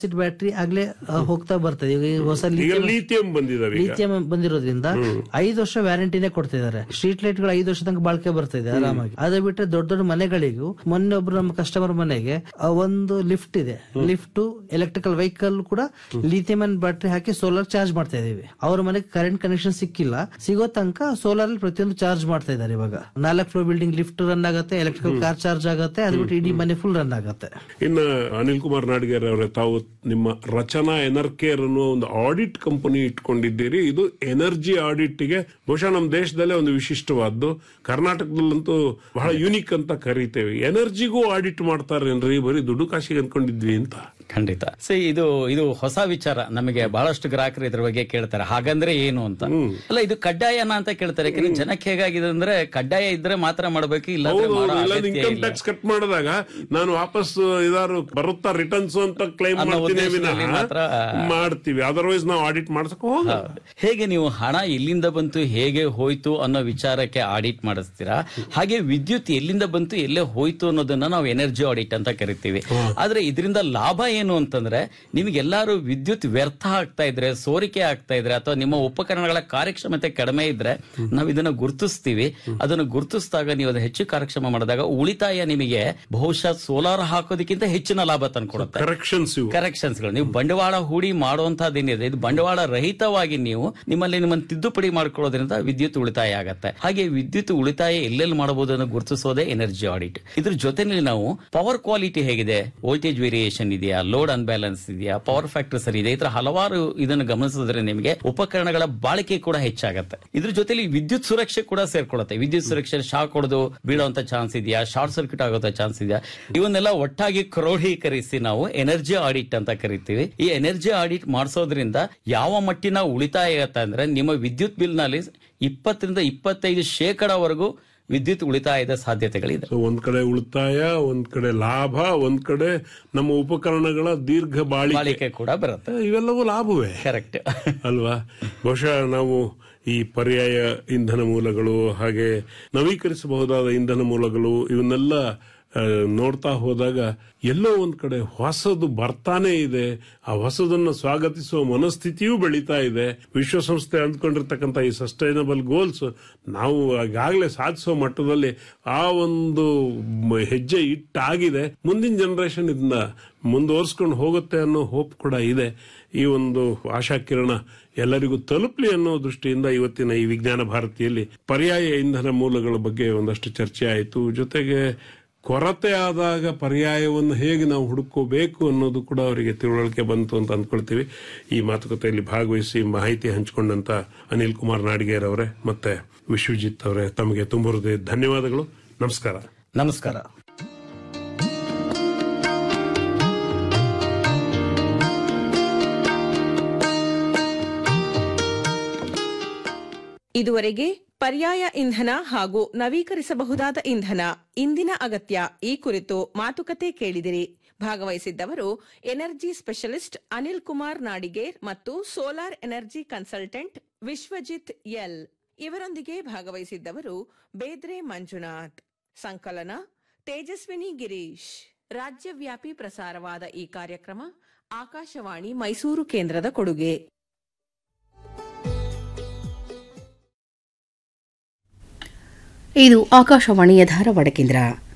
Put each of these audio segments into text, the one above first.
battery ಆಗ್ಲೇ ಆ, ಹೋಗ್ತಾ ಬರ್ತದೆ ಈಗ ಈ ಹೊಸ ಈಗ lithium- ಲಿಥಿಯಂ ಬಂದಿದಾವೆ ಈಗ ಲಿಥಿಯಂ ಬಂದಿರೋದ್ರಿಂದ ಐದು ವರ್ಷ ವ್ಯಾರಂಟಿನೇ ಕೊಡ್ತಿದ್ದಾರೆ ಸ್ಟ್ರೀಟ್ ಲೈಟ್ ಗಳು ಐದು ವರ್ಷ ತನಕ ಬಾಳಿಕೆ ಬರ್ತಿದೆ ಆರಾಮಾಗಿ ಅದೇ ಬಿಟ್ಟರೆ ದೊಡ್ಡ ದೊಡ್ಡ ಮನೆಗಳಿಗೂ ಮೊನ್ನೆ ಒಬ್ರು ನಮ್ಮ ಕಸ್ಟಮರ್ ಮನೆಗೆ ಆ, ಒಂದು ಲಿಫ್ಟ್ ಇದೆ ಲಿಫ್ಟ್ ಎಲೆಕ್ಟ್ರಿಕಲ್ ವೆಹಿಕಲ್ ಕೂಡ ಲಿಥಿಯಂ ಬ್ಯಾಟ್ರಿ ಹಾಕಿ ಸೋಲಾರ್ ಚಾರ್ಜ್ ಮಾಡ್ತಾ ಇದೀವಿ ಅವ್ರ ಮನೆಗೆ ಕರೆಂಟ್ ಕನೆಕ್ಷನ್ ಸಿಕ್ಕಿಲ್ಲ ಸಿಗೋ ತನಕ ಸೋಲಾರ್ ಅಲ್ಲಿ ಪ್ರತಿಯೊಂದು ಚಾರ್ಜ್ ಮಾಡ್ತಾ ಇದ್ದಾರೆ ಇವಾಗ ನಾಲ್ಕು ಫ್ಲೋರ್ ಬಿಲ್ಡಿಂಗ್ ಲಿಫ್ಟ್ ರನ್ ಆಗುತ್ತೆ ಎಲೆಕ್ಟ್ರಿಕಲ್ ಕಾರ್ ಚಾರ್ಜ್ ಆಗುತ್ತೆ ಅದು ಬಿಟ್ಟು ಇಡೀ ಮನೆ ಫುಲ್ ರನ್ ಆಗುತ್ತೆ ಇನ್ನು ಅನಿಲ್ ಕುಮಾರ್ ನಾಡಿಗೇರ್ ಅವರೇ ತಾವು ನಿಮ್ಮ ರಚನಾ ಎನರ್ಕೇರ್ ಅನ್ನುವ ಒಂದು ಆಡಿಟ್ ಕಂಪನಿ ಇಟ್ಕೊಂಡಿದ್ದೀರಿ ಇದು ಎನರ್ಜಿ ಆಡಿಟ್ ಗೆ ಬಹುಶಃ ನಮ್ಮ ದೇಶದಲ್ಲೇ ಒಂದು ವಿಶಿಷ್ಟವಾದ್ದು ಕರ್ನಾಟಕದಲ್ಲಂತೂ ಬಹಳ ಯುನಿಕ್ ಅಂತ ಕರಿತೇವೆ ಎನರ್ಜಿಗೂ ಆಡಿಟ್ ಮಾಡ್ತಾರೇನ್ರಿ ಬರೀ ದುಡ್ಡು ಕಾಶಿಗೆ ಅನ್ಕೊಂಡಿದ್ವಿ ಅಂತ ಖಂಡಿತ ಸೊ ಇದು ಇದು ಹೊಸ ವಿಚಾರ ನಮಗೆ ಬಹಳಷ್ಟು ಗ್ರಾಹಕರು ಇದ್ರ ಬಗ್ಗೆ ಕೇಳ್ತಾರೆ ಹಾಗಂದ್ರೆ ಏನು ಅಂತ ಅಲ್ಲ ಇದು ಕಡ್ಡಾಯನ ಅಂತ ಕೇಳ್ತಾರೆ ಯಾಕಂದ್ರೆ ಜನಕ್ಕೆ ಹೇಗಾಗಿದೆ ಅಂದ್ರೆ ಕಡ್ಡಾಯ ಇದ್ರೆ ಮಾತ್ರ ಮಾಡಬೇಕು ಇಲ್ಲ ಹೌದು ಇಲ್ಲ ಇನ್ಕಮ್ ಟ್ಯಾಕ್ಸ್ ಕಟ್ ಮಾಡಿದಾಗ ನಾನು ವಾಪಸ್ ಇದಾರು ಬರುತ್ತಾ ರಿಟರ್ನ್ಸ್ ಅಂತ ಕ್ಲೈಮ್ ಅನ್ನೋ ಮಾಡ್ತೀನಿ ಉದ್ದೇಶದಲ್ಲಿ ವಿನಃ ಮಾತ್ರ- ಮಾಡ್ತೀವಿ ಅದರ್ವೈಸ್ ನಾವು ಆಡಿಟ್ ಮಾಡ್ಸಕ್ ಹೋಗಲ್ಲ ಹೇಗೆ ನೀವು ಹಣ ಎಲ್ಲಿಂದ ಬಂತು ಹೇಗೆ ಹೋಯ್ತು ಅನ್ನೋ ವಿಚಾರಕ್ಕೆ ಆಡಿಟ್ ಮಾಡಿಸ್ತೀರಾ ಹಾಗೆ ವಿದ್ಯುತ್ ಎಲ್ಲಿಂದ ಬಂತು ಎಲ್ಲೇ ಹೋಯ್ತು ಅನ್ನೋದನ್ನ ನಾವು ಎನರ್ಜಿ ಆಡಿಟ್ ಅಂತ ಕರಿತೀವಿ ಆದ್ರೆ ಇದರಿಂದ ಲಾಭ ಏನು ಅಂತಂದ್ರೆ ನಿಮ್ಗೆಲ್ಲಾರು ವಿದ್ಯುತ್ ವ್ಯರ್ಥ ಆಗ್ತಾ ಇದ್ರೆ ಸೋರಿಕೆ ಆಗ್ತಾ ಇದ್ರೆ ಅಥವಾ ನಿಮ್ಮ ಉಪಕರಣಗಳ ಕಾರ್ಯಕ್ಷಮತೆ ಕಡಿಮೆ ಇದ್ರೆ ನಾವು ಇದನ್ನ ಗುರುತಿಸ್ತೀವಿ ಅದನ್ನು ಗುರುತಿಸಿದಾಗ ನೀವು ಅದನ್ನ ಹೆಚ್ಚು ಕಾರ್ಯಕ್ಷಮ ಮಾಡಿದಾಗ ಉಳಿತಾಯ ನಿಮಗೆ ಬಹುಶಃ ಸೋಲಾರ್ ಹಾಕೋದಕ್ಕಿಂತ ಹೆಚ್ಚಿನ ಲಾಭ ತಂದ್ಕೊಡುತ್ತೆ ಕರೆಕ್ಷನ್ಸ್ ಇವು ಕರೆಕ್ಷನ್ಸ್ ಗಳು ನೀವು ಬಂಡವಾಳ ಹೂಡಿ ಮಾಡುವಂತಹದ್ದೇನಿದೆ ಇದು ಬಂಡವಾಳ ರಹಿತವಾಗಿ ನೀವು ನಿಮ್ಮಲ್ಲಿ ನಿಮ್ಮನ್ನು ತಿದ್ದುಪಡಿ ಮಾಡ್ಕೊಳ್ಳೋದ್ರಿಂದ ವಿದ್ಯುತ್ ಉಳಿತಾಯ ಆಗತ್ತೆ ಹಾಗೆ ವಿದ್ಯುತ್ ಉಳಿತಾಯ ಎಲ್ಲೆಲ್ಲಿ ಮಾಡಬಹುದು ಅನ್ನೋ ಗುರುತಿಸೋದೇ ಎನರ್ಜಿ ಆಡಿಟ್ ಇದ್ರ ಜೊತೆನಲ್ಲಿ ನಾವು ಪವರ್ ಕ್ವಾಲಿಟಿ ಹೇಗಿದೆ ವೋಲ್ಟೇಜ್ ವೇರಿಯೇಷನ್ ಇದೆಯಾ ಲೋಡ್ ಅನ್ಬ್ಯಾಲೆನ್ಸ್ ಇದೆಯಾ ಪವರ್ ಫ್ಯಾಕ್ಟರ್ ಸರಿ ಇದೆ ಈ ತರ ಹಲವಾರು ಇದನ್ನು ಗಮನಿಸಿದ್ರೆ ನಿಮಗೆ ಉಪಕರಣಗಳ ಬಾಳಿಕೆ ಕೂಡ ಹೆಚ್ಚಾಗತ್ತೆ ಇದ್ರ ಜೊತೆಲಿ ವಿದ್ಯುತ್ ಸುರಕ್ಷೆ ಕೂಡ ಸೇರ್ಕೊಳ್ಳುತ್ತೆ ವಿದ್ಯುತ್ ಸುರಕ್ಷೆ ಶಾಕ್ ಹೊಡೆದು ಬೀಳುವಂತ ಚಾನ್ಸ್ ಇದೆಯಾ ಶಾರ್ಟ್ ಸರ್ಕ್ಯೂಟ್ ಆಗುವಂತ ಚಾನ್ಸ್ ಇದೆಯಾ ಇವನ್ನೆಲ್ಲ ಒಟ್ಟಾಗಿ ಕ್ರೋಢೀಕರಿಸಿ ನಾವು ಎನರ್ಜಿ ಆಡಿಟ್ ಅಂತ ಕರಿತೀವಿ ಈ ಎನರ್ಜಿ ಆಡಿಟ್ ಮಾಡಿಸೋದ್ರಿಂದ ಯಾವ ಮಟ್ಟಿನ ಉಳಿತಾಯ ಆಗತ್ತೆ ಅಂದ್ರೆ ನಿಮ್ಮ ವಿದ್ಯುತ್ ಬಿಲ್ ನಲ್ಲಿ ಇಪ್ಪತ್ತರಿಂದ ಇಪ್ಪತ್ತೈದು ಶೇಕಡವರೆಗೂ ವಿದ್ಯುತ್ ಉಳಿತಾಯದ ಸಾಧ್ಯತೆಗಳಿದೆ ಸೊ ಒಂದ್ ಕಡೆ ಉಳಿತಾಯ ಒಂದ್ ಕಡೆ ಲಾಭ ಒಂದ್ ಕಡೆ ನಮ್ಮ ಉಪಕರಣಗಳ ದೀರ್ಘ ಬಾಳಿಕೆ ಬಾಳಿಕೆ ಕೂಡ ಬರುತ್ತೆ ಇವೆಲ್ಲವೂ ಲಾಭವೇ ಕರೆಕ್ಟ್ ಅಲ್ವಾ ಬಹುಶಃ ನಾವು ಈ ಪರ್ಯಾಯ ಇಂಧನ ಮೂಲಗಳು ಹಾಗೆ ನವೀಕರಿಸಬಹುದಾದ ಇಂಧನ ಮೂಲಗಳು ಇವನ್ನೆಲ್ಲ ಆ, ನೋಡ್ತಾ ಹೋದಾಗ ಎಲ್ಲೋ ಒಂದ್ ಕಡೆ ಹೊಸದು ಬರ್ತಾನೆ ಇದೆ ಆ ಹೊಸದನ್ನ ಸ್ವಾಗತಿಸುವ ಮನಸ್ಥಿತಿಯೂ ಬೆಳೀತಾ ಇದೆ ವಿಶ್ವಸಂಸ್ಥೆ ಅಂದ್ಕೊಂಡಿರ್ತಕ್ಕಂಥ ಈ ಸಸ್ಟೈನಬಲ್ ಗೋಲ್ಸ್ ನಾವು ಈಗಾಗಲೇ ಸಾಧಿಸುವ ಮಟ್ಟದಲ್ಲಿ ಆ ಒಂದು ಮ- ಹೆಜ್ಜೆ ಇಟ್ಟಾಗಿದೆ ಮುಂದಿನ ಜನರೇಷನ್ ಇದನ್ನ ಮುಂದುವರ್ಸ್ಕೊಂಡು ಹೋಗುತ್ತೆ ಅನ್ನೋ ಹೋಪ್ ಕೂಡ ಇದೆ ಈ ಒಂದು ಆಶಾಕಿರಣ ಎಲ್ಲರಿಗೂ ತಲುಪಲಿ ಅನ್ನೋ ದೃಷ್ಟಿಯಿಂದ ಇವತ್ತಿನ ಈ ವಿಜ್ಞಾನ ಭಾರತಿಯಲ್ಲಿ ಪರ್ಯಾಯ ಇಂಧನ ಮೂಲಗಳ ಬಗ್ಗೆ ಒಂದಷ್ಟು ಚರ್ಚೆ ಆಯಿತು ಜೊತೆಗೆ ಕೊರತೆ ಆದಾಗ ಪರ್ಯಾಯವನ್ನು ಹೇಗೆ ನಾವು ಹುಡುಕೋಬೇಕು ಅನ್ನೋದು ಕೂಡ ಅವರಿಗೆ ತಿಳುವಳಿಕೆ ಬಂತು ಅಂತ ಅಂದ್ಕೊಳ್ತೀವಿ ಈ ಮಾತುಕತೆಯಲ್ಲಿ ಭಾಗವಹಿಸಿ ಮಾಹಿತಿ ಹಂಚಿಕೊಂಡಂತ ಅನಿಲ್ ಕುಮಾರ್ ನಾಡಿಗೇರ್ ಅವರೇ ಮತ್ತೆ ವಿಶ್ವಜಿತ್ ಅವರೇ ತಮಗೆ ತುಂಬ ಹೃದಯ ಧನ್ಯವಾದಗಳು ನಮಸ್ಕಾರ ನಮಸ್ಕಾರ ಇದುವರೆಗೆ ಪರ್ಯಾಯ ಇಂಧನ ಹಾಗೂ ನವೀಕರಿಸಬಹುದಾದ ಇಂಧನ ಇಂದಿನ ಅಗತ್ಯ ಈ ಕುರಿತು ಮಾತುಕತೆ ಕೇಳಿದಿರಿ ಭಾಗವಹಿಸಿದ್ದವರು ಎನರ್ಜಿ ಸ್ಪೆಷಲಿಸ್ಟ್ ಅನಿಲ್ ಕುಮಾರ್ ನಾಡಿಗೇರ್ ಮತ್ತು solar energy consultant Vishwajit L ಇವರೊಂದಿಗೆ ಭಾಗವಹಿಸಿದ್ದವರು ಬೇದ್ರೆ ಮಂಜುನಾಥ್ ಸಂಕಲನ ತೇಜಸ್ವಿನಿ ಗಿರೀಶ್ ರಾಜ್ಯವ್ಯಾಪಿ ಪ್ರಸಾರವಾದ ಈ ಕಾರ್ಯಕ್ರಮ ಆಕಾಶವಾಣಿ ಮೈಸೂರು ಕೇಂದ್ರದ ಕೊಡುಗೆ ಇದು ಆಕಾಶವಾಣಿಯ ಧಾರವಾಡ ಕೇಂದ್ರ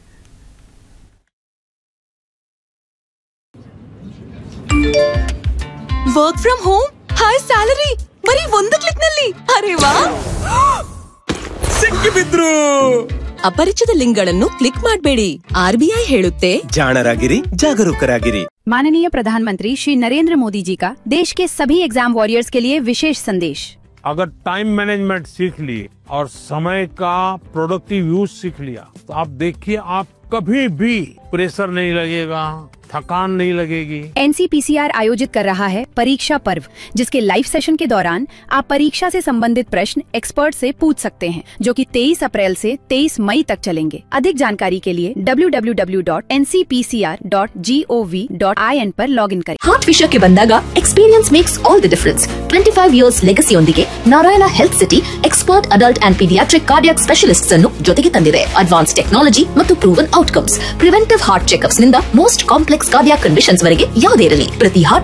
work from home high salary ಬರೀ ಒಂದು ಕ್ಲಿಕ್ ನಲ್ಲಿ ಅರೆ ವಾ ಸಿಕ್ಕಿಬಿದ್ರು ಅಪರಿಚಿತ ಲಿಂಕ್ಗಳನ್ನು ಕ್ಲಿಕ್ ಮಾಡಬೇಡಿ ಆರ್ಬಿಐ ಹೇಳುತ್ತೆ ಜಾಣರಾಗಿರಿ ಜಾಗರೂಕರಾಗಿರಿ माननीय प्रधानमंत्री श्री नरेंद्र मोदी जी का देश के सभी एग्जाम वॉरियर्स के लिए विशेष संदेश अगर टाइम मैनेजमेंट सीख लिए और समय का प्रोडक्टिव यूज सीख लिया तो आप देखिए आप कभी भी प्रेशर नहीं लगेगा थकान नहीं लगेगी एनसीपीसीआर आयोजित कर रहा है परीक्षा पर्व जिसके लाइव सेशन के दौरान आप परीक्षा से संबंधित प्रश्न एक्सपर्ट से पूछ सकते हैं जो कि 23 अप्रैल से 23 मई तक चलेंगे अधिक जानकारी के लिए www.ncpcr.gov.in पर लॉगिन करें ಹಾರ್ಟ್ ವಿಷಯಕ್ಕೆ ಬಂದಾಗ experience makes all the difference twenty five years ಲೆಗಸಿಯೊಂದಿಗೆ Narayana health city expert adult and paediatric cardiac specialists ಅನ್ನು ಜೊತೆಗೆ ತಂದಿದೆ ಅಡ್ವಾನ್ಸ್ ಟೆಕ್ನಾಲಜಿ ಮತ್ತು proven outcomes preventive heart checkups ನಿಂದ ಮೋಸ್ಟ್ ಕಾಂಪ್ಲೆಕ್ಸ್ ಕಾರ್ಡಿಯಾಕ್ ಕಂಡೀಷನ್ಸ್ ವರೆಗೆ ಯಾವುದೇ ಇರಲಿ ಪ್ರತಿ ಹಾರ್ಟ್